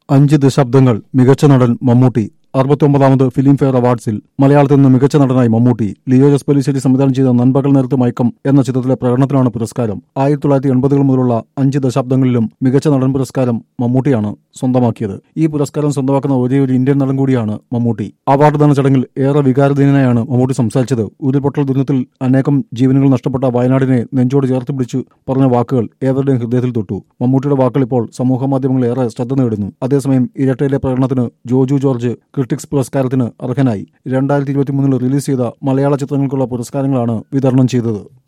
അഞ്ച് ദശാബ്ദങ്ങൾ മികച്ച നടൻ മമ്മൂട്ടി അറുപത്തിയൊമ്പതാമത് ഫിലിം ഫെയർ അവാർഡ്സിൽ മലയാളത്തിൽ നിന്ന് മികച്ച നടനായി മമ്മൂട്ടി ലിയോ ജസ് പെലിശ്ശേരി സംവിധാനം ചെയ്ത നൻപകൽ നേരത്ത് മയക്കം എന്ന ചിത്രത്തിലെ പ്രകടനത്തിനാണ് പുരസ്കാരം ആയിരത്തി തൊള്ളായിരത്തി എൺപതുകൾ മുതലുള്ള അഞ്ച് ദശാബ്ദങ്ങളിലും മികച്ച നടൻ പുരസ്കാരം മമ്മൂട്ടിയാണ് സ്വന്തമാക്കിയത് ഈ പുരസ്കാരം സ്വന്തമാക്കുന്ന ഒരേ ഒരു ഇന്ത്യൻ നടൻ കൂടിയാണ് മമ്മൂട്ടി അവാർഡ് ദാന ചടങ്ങിൽ ഏറെ വികാരധീനനായാണ് മമ്മൂട്ടി സംസാരിച്ചത് ഉരുൾപൊട്ടൽ ദുരന്തത്തിൽ അനേകം ജീവനുകൾ നഷ്ടപ്പെട്ട വയനാടിനെ നെഞ്ചോട് ചേർത്ത് പിടിച്ചു പറഞ്ഞ വാക്കുകൾ ഏവരുടെയും ഹൃദയത്തിൽ തൊട്ടു മമ്മൂട്ടിയുടെ വാക്കുകൾ ഇപ്പോൾ സമൂഹ മാധ്യമങ്ങളിൽ ഏറെ ശ്രദ്ധ നേടുന്നു അതേസമയം ഇരട്ടയിലെ പ്രകടനത്തിന് ജോജു ജോർജ് ക്രിട്ടിക്സ് പുരസ്കാരത്തിന് അർഹനായി രണ്ടായിരത്തി ഇരുപത്തിമൂന്നിൽ റിലീസ് ചെയ്ത മലയാള ചിത്രങ്ങൾക്കുള്ള പുരസ്കാരങ്ങളാണ് വിതരണം ചെയ്തത്